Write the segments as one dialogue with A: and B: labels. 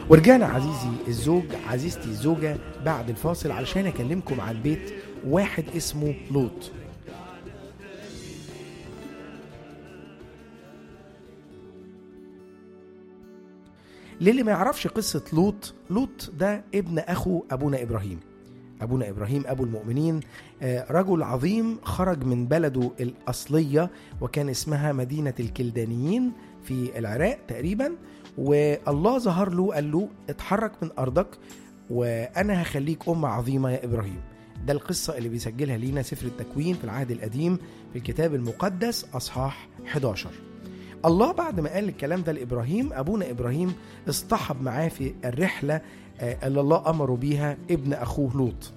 A: ورجعنا عزيزي الزوج عزيزتي الزوجة بعد الفاصل علشان أكلمكم عن بيت واحد اسمه لوط للي ما يعرفش قصة لوط لوط ده ابن أخو أبونا إبراهيم أبونا إبراهيم أبو المؤمنين آه، رجل عظيم خرج من بلده الأصلية وكان اسمها مدينة الكلدانيين في العراق تقريبا والله ظهر له قال له اتحرك من أرضك وأنا هخليك أمة عظيمة يا إبراهيم ده القصة اللي بيسجلها لينا سفر التكوين في العهد القديم في الكتاب المقدس أصحاح 11 الله بعد ما قال الكلام ده لإبراهيم أبونا إبراهيم اصطحب معاه في الرحلة آه، اللي الله أمره بيها ابن أخوه لوط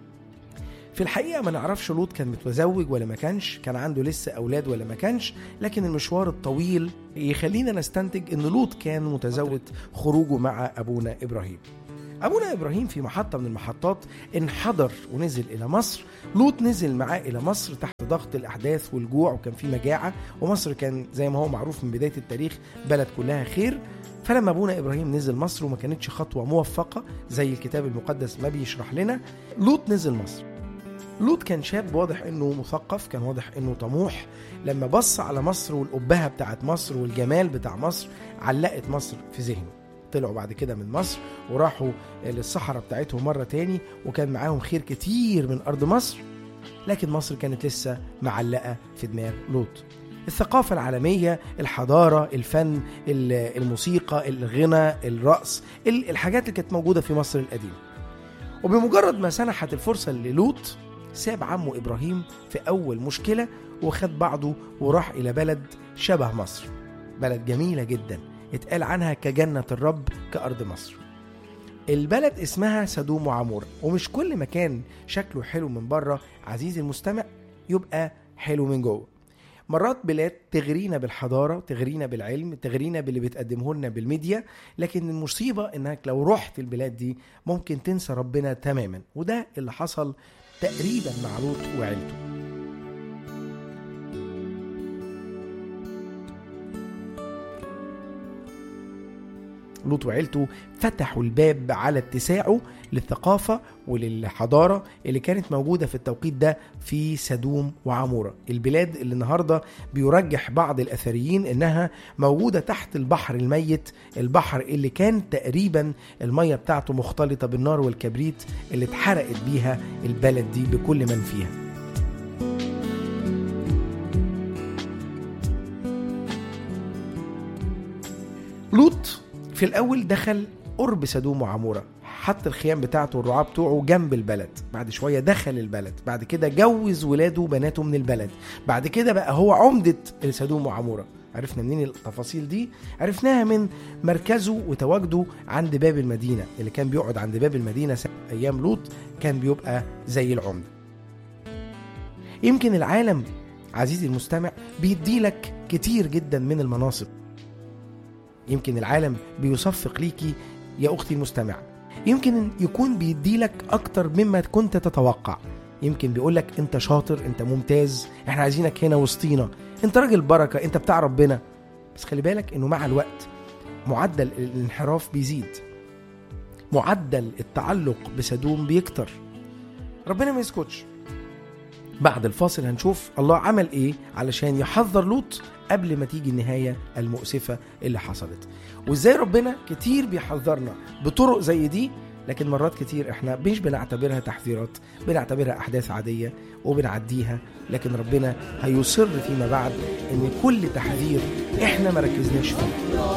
A: في الحقيقة ما نعرفش لوط كان متزوج ولا ما كانش كان عنده لسه أولاد ولا ما كانش لكن المشوار الطويل يخلينا نستنتج أن لوط كان متزوج خروجه مع أبونا إبراهيم أبونا إبراهيم في محطة من المحطات انحدر ونزل إلى مصر لوط نزل معاه إلى مصر تحت ضغط الأحداث والجوع وكان في مجاعة ومصر كان زي ما هو معروف من بداية التاريخ بلد كلها خير فلما ابونا ابراهيم نزل مصر وما كانتش خطوه موفقه زي الكتاب المقدس ما بيشرح لنا لوط نزل مصر لوط كان شاب واضح انه مثقف كان واضح انه طموح لما بص على مصر والأبهة بتاعت مصر والجمال بتاع مصر علقت مصر في ذهنه طلعوا بعد كده من مصر وراحوا للصحراء بتاعتهم مرة تاني وكان معاهم خير كتير من أرض مصر لكن مصر كانت لسه معلقة في دماغ لوط الثقافة العالمية الحضارة الفن ال- الموسيقى الغنى الرقص ال- الحاجات اللي كانت موجودة في مصر القديمة وبمجرد ما سنحت الفرصة للوط ساب عمه إبراهيم في أول مشكلة وخد بعضه وراح إلى بلد شبه مصر بلد جميلة جدا اتقال عنها كجنة الرب كأرض مصر البلد اسمها سدوم وعمورة ومش كل مكان شكله حلو من بره عزيزي المستمع يبقى حلو من جوه مرات بلاد تغرينا بالحضارة تغرينا بالعلم تغرينا باللي بتقدمه لنا بالميديا لكن المصيبة انك لو رحت البلاد دي ممكن تنسى ربنا تماما وده اللي حصل تقريبا مع لوط وعيلته لوط وعيلته فتحوا الباب على اتساعه للثقافة وللحضارة اللي كانت موجودة في التوقيت ده في سدوم وعمورة البلاد اللي النهاردة بيرجح بعض الأثريين إنها موجودة تحت البحر الميت البحر اللي كان تقريبا المية بتاعته مختلطة بالنار والكبريت اللي اتحرقت بيها البلد دي بكل من فيها لوط في الأول دخل قرب سدوم وعمورة حط الخيام بتاعته والرعاة بتوعه جنب البلد بعد شوية دخل البلد بعد كده جوز ولاده وبناته من البلد بعد كده بقى هو عمدة سدوم وعمورة عرفنا منين التفاصيل دي عرفناها من مركزه وتواجده عند باب المدينة اللي كان بيقعد عند باب المدينة سنة أيام لوط كان بيبقى زي العمدة يمكن العالم عزيزي المستمع بيديلك كتير جدا من المناصب يمكن العالم بيصفق ليكي يا أختي المستمعة يمكن يكون بيديلك أكتر مما كنت تتوقع يمكن بيقولك أنت شاطر أنت ممتاز إحنا عايزينك هنا وسطينا أنت راجل بركة أنت بتاع ربنا بس خلي بالك إنه مع الوقت معدل الانحراف بيزيد معدل التعلق بسدوم بيكتر ربنا ما يسكتش بعد الفاصل هنشوف الله عمل ايه علشان يحذر لوط قبل ما تيجي النهاية المؤسفة اللي حصلت وازاي ربنا كتير بيحذرنا بطرق زي دي لكن مرات كتير احنا مش بنعتبرها تحذيرات بنعتبرها احداث عادية وبنعديها لكن ربنا هيصر فيما بعد ان كل تحذير احنا ما ركزناش فيه